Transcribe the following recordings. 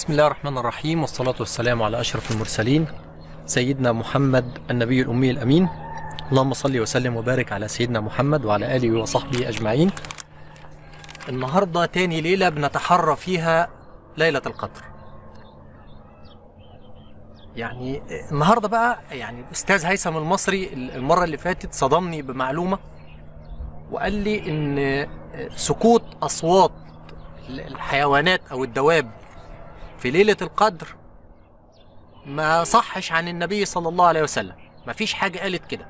بسم الله الرحمن الرحيم والصلاة والسلام على أشرف المرسلين سيدنا محمد النبي الأمي الأمين اللهم صل وسلم وبارك على سيدنا محمد وعلى آله وصحبه أجمعين النهاردة تاني ليلة بنتحرى فيها ليلة القدر يعني النهاردة بقى يعني الأستاذ هيثم المصري المرة اللي فاتت صدمني بمعلومة وقال لي إن سكوت أصوات الحيوانات أو الدواب في ليلة القدر ما صحش عن النبي صلى الله عليه وسلم ما فيش حاجة قالت كده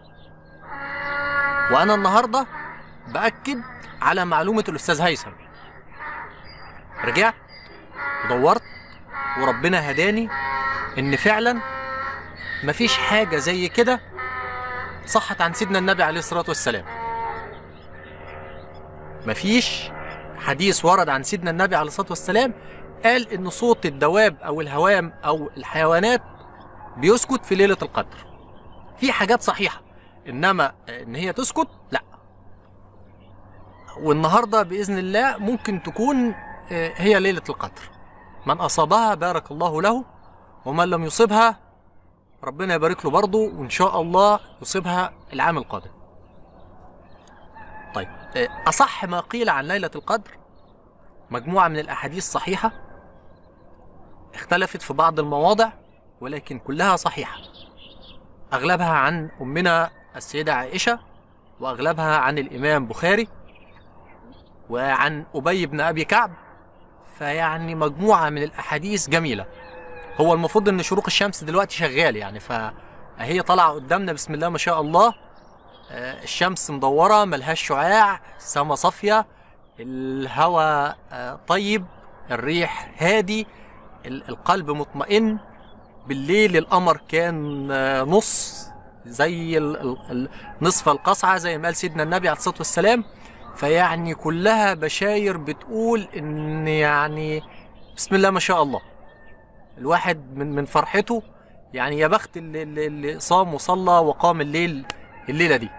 وأنا النهاردة بأكد على معلومة الأستاذ هيثم رجعت ودورت وربنا هداني إن فعلا مفيش حاجة زي كده صحت عن سيدنا النبي عليه الصلاة والسلام مفيش حديث ورد عن سيدنا النبي عليه الصلاة والسلام قال ان صوت الدواب او الهوام او الحيوانات بيسكت في ليله القدر في حاجات صحيحه انما ان هي تسكت لا والنهارده باذن الله ممكن تكون هي ليله القدر من اصابها بارك الله له ومن لم يصبها ربنا يبارك له برضه وان شاء الله يصيبها العام القادم طيب اصح ما قيل عن ليله القدر مجموعه من الاحاديث صحيحه اختلفت في بعض المواضع ولكن كلها صحيحة أغلبها عن أمنا السيدة عائشة وأغلبها عن الإمام بخاري وعن أبي بن أبي كعب فيعني مجموعة من الأحاديث جميلة هو المفروض إن شروق الشمس دلوقتي شغال يعني فهي طالعة قدامنا بسم الله ما شاء الله الشمس مدورة ملهاش شعاع السما صافية الهواء طيب الريح هادي القلب مطمئن بالليل القمر كان نص زي نصف القصعة زي ما قال سيدنا النبي عليه الصلاة والسلام فيعني كلها بشاير بتقول ان يعني بسم الله ما شاء الله الواحد من من فرحته يعني يا بخت اللي, اللي صام وصلى وقام الليل الليلة دي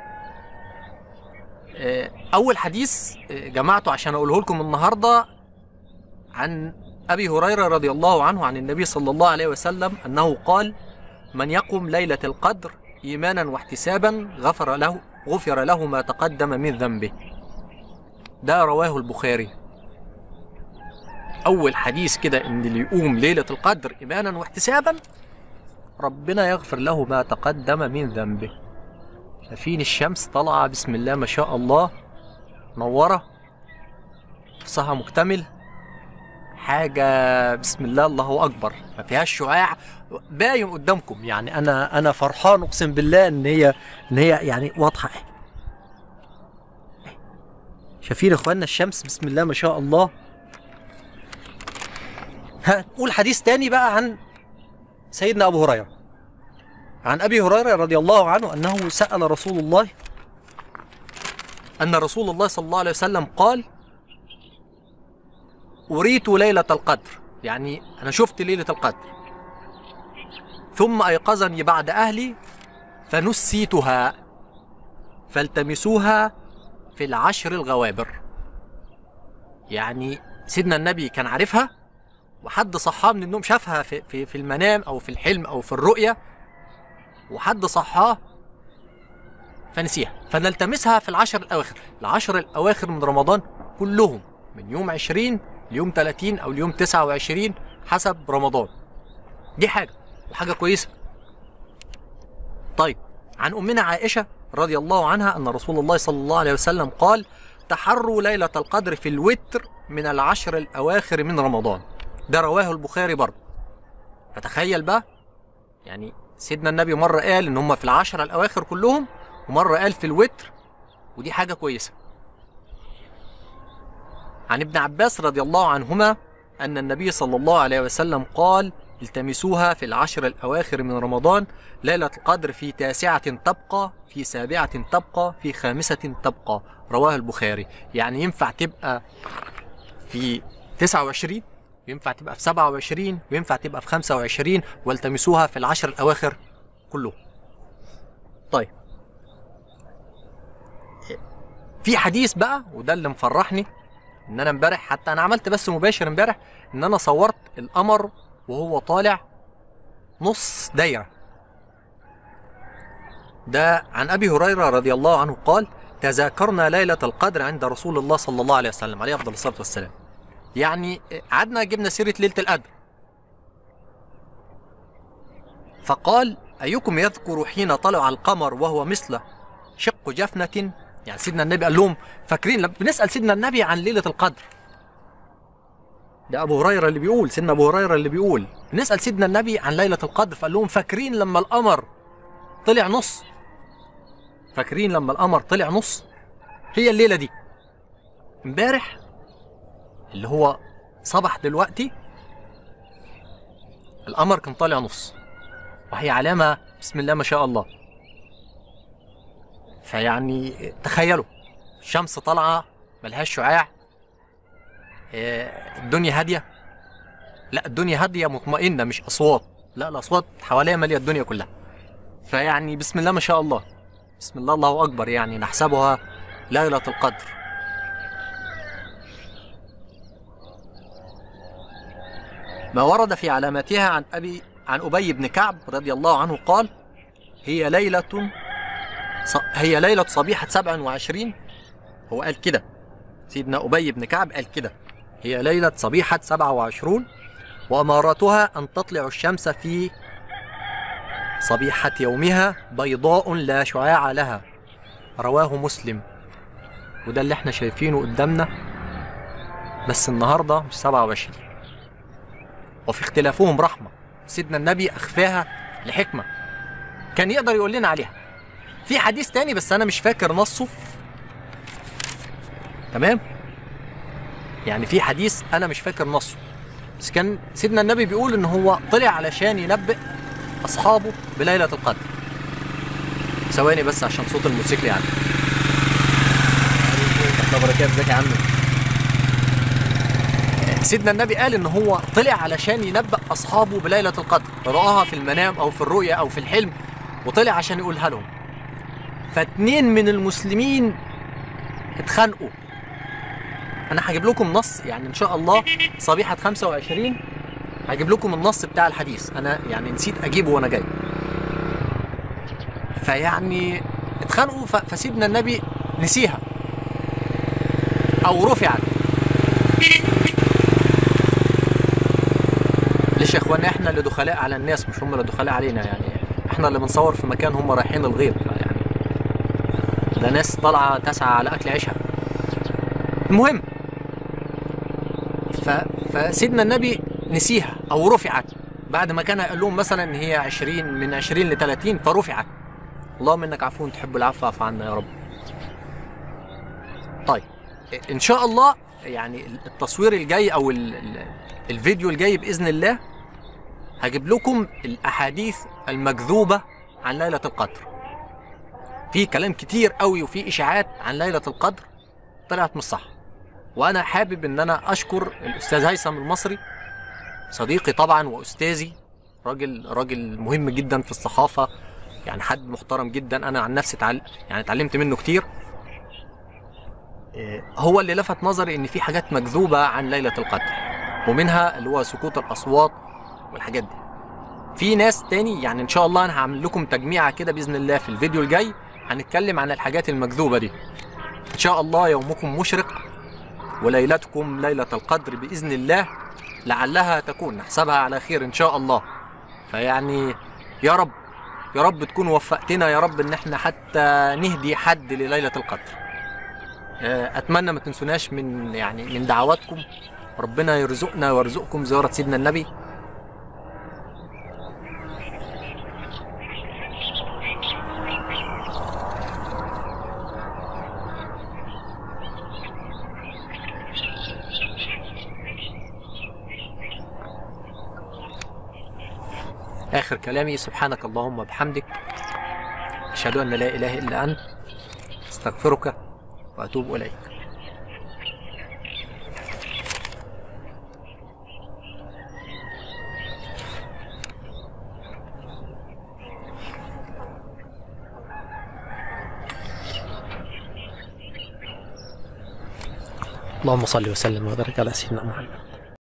أول حديث جمعته عشان أقوله لكم النهاردة عن أبي هريرة رضي الله عنه عن النبي صلى الله عليه وسلم أنه قال من يقم ليلة القدر إيمانا واحتسابا غفر له غفر له ما تقدم من ذنبه ده رواه البخاري أول حديث كده إن اللي يقوم ليلة القدر إيمانا واحتسابا ربنا يغفر له ما تقدم من ذنبه شايفين الشمس طالعة بسم الله ما شاء الله منورة صها مكتمل حاجة بسم الله الله أكبر ما فيهاش شعاع باين قدامكم يعني أنا أنا فرحان أقسم بالله إن هي إن هي يعني واضحة شايفين يا إخواننا الشمس بسم الله ما شاء الله هنقول حديث تاني بقى عن سيدنا أبو هريرة عن أبي هريرة رضي الله عنه أنه سأل رسول الله أن رسول الله صلى الله عليه وسلم قال أريت ليلة القدر يعني أنا شفت ليلة القدر ثم أيقظني بعد أهلي فنسيتها فالتمسوها في العشر الغوابر يعني سيدنا النبي كان عارفها وحد صحاه من النوم شافها في, في, في المنام أو في الحلم أو في الرؤية وحد صحاه فنسيها فنلتمسها في العشر الأواخر العشر الأواخر من رمضان كلهم من يوم عشرين ليوم 30 او ليوم 29 حسب رمضان دي حاجه وحاجه كويسه طيب عن امنا عائشه رضي الله عنها ان رسول الله صلى الله عليه وسلم قال تحروا ليله القدر في الوتر من العشر الاواخر من رمضان ده رواه البخاري برضه فتخيل بقى يعني سيدنا النبي مره قال ان هم في العشر الاواخر كلهم ومره قال في الوتر ودي حاجه كويسه عن ابن عباس رضي الله عنهما أن النبي صلى الله عليه وسلم قال التمسوها في العشر الأواخر من رمضان ليلة القدر في تاسعة تبقى في سابعة تبقى في خامسة تبقى رواه البخاري يعني ينفع تبقى في 29 ينفع تبقى في 27 وينفع تبقى في 25 والتمسوها في العشر الأواخر كلهم طيب في حديث بقى وده اللي مفرحني ان انا امبارح حتى انا عملت بس مباشر امبارح ان انا صورت القمر وهو طالع نص دايره ده عن ابي هريره رضي الله عنه قال تذاكرنا ليله القدر عند رسول الله صلى الله عليه وسلم عليه افضل الصلاه والسلام يعني قعدنا جبنا سيره ليله القدر فقال ايكم يذكر حين طلع القمر وهو مثل شق جفنه يعني سيدنا النبي قال لهم فاكرين لما بنسال سيدنا النبي عن ليله القدر ده ابو هريره اللي بيقول سيدنا ابو هريره اللي بيقول نسال سيدنا النبي عن ليله القدر فقال لهم فاكرين لما القمر طلع نص فاكرين لما القمر طلع نص هي الليله دي امبارح اللي هو صبح دلوقتي القمر كان طالع نص وهي علامه بسم الله ما شاء الله فيعني تخيلوا الشمس طالعه ملهاش شعاع آه، الدنيا هاديه لا الدنيا هاديه مطمئنه مش اصوات لا الاصوات حواليها ماليه الدنيا كلها فيعني بسم الله ما شاء الله بسم الله الله اكبر يعني نحسبها ليله القدر ما ورد في علاماتها عن ابي عن ابي بن كعب رضي الله عنه قال هي ليله ص- هي ليله صبيحه 27 هو قال كده سيدنا ابي بن كعب قال كده هي ليله صبيحه 27 واماراتها ان تطلع الشمس في صبيحه يومها بيضاء لا شعاع لها رواه مسلم وده اللي احنا شايفينه قدامنا بس النهارده مش 27 وفي اختلافهم رحمه سيدنا النبي اخفاها لحكمه كان يقدر يقول لنا عليها في حديث تاني بس انا مش فاكر نصه تمام يعني في حديث انا مش فاكر نصه بس كان سيدنا النبي بيقول ان هو طلع علشان ينبئ اصحابه بليله القدر ثواني بس عشان صوت الموتوسيكل يعني الله بركات ازيك يا عم سيدنا النبي قال ان هو طلع علشان ينبأ اصحابه بليله القدر رآها في المنام او في الرؤيا او في الحلم وطلع عشان يقولها لهم فاتنين من المسلمين اتخانقوا انا هجيب لكم نص يعني ان شاء الله صبيحه 25 هجيب لكم النص بتاع الحديث انا يعني نسيت اجيبه وانا جاي فيعني اتخانقوا ف- فسيدنا النبي نسيها او رفعت ليش يا اخوانا احنا اللي دخلاء على الناس مش هم اللي دخلاء علينا يعني احنا اللي بنصور في مكان هم رايحين الغير يعني ده ناس طالعه تسعى على اكل عيشها المهم ف... فسيدنا النبي نسيها او رفعت بعد ما كان قال لهم مثلا ان هي 20 من 20 ل 30 فرفعت اللهم انك عفو تحب العفو فاعف عنا يا رب طيب ان شاء الله يعني التصوير الجاي او ال... ال... الفيديو الجاي باذن الله هجيب لكم الاحاديث المكذوبه عن ليله القدر في كلام كتير قوي وفي اشاعات عن ليله القدر طلعت مش صح وانا حابب ان انا اشكر الاستاذ هيثم المصري صديقي طبعا واستاذي راجل راجل مهم جدا في الصحافه يعني حد محترم جدا انا عن نفسي تعل... يعني اتعلمت منه كتير إيه، هو اللي لفت نظري ان في حاجات مكذوبه عن ليله القدر ومنها اللي هو سكوت الاصوات والحاجات دي في ناس تاني يعني ان شاء الله انا هعمل لكم تجميعه كده باذن الله في الفيديو الجاي هنتكلم عن الحاجات المكذوبه دي ان شاء الله يومكم مشرق وليلتكم ليله القدر باذن الله لعلها تكون نحسبها على خير ان شاء الله فيعني يا رب يا رب تكون وفقتنا يا رب ان احنا حتى نهدي حد لليله القدر آه، اتمنى ما تنسوناش من يعني من دعواتكم ربنا يرزقنا ويرزقكم زياره سيدنا النبي آخر كلامي سبحانك اللهم وبحمدك أشهد أن لا إله إلا أنت أستغفرك وأتوب إليك اللهم صل وسلم وبارك على سيدنا محمد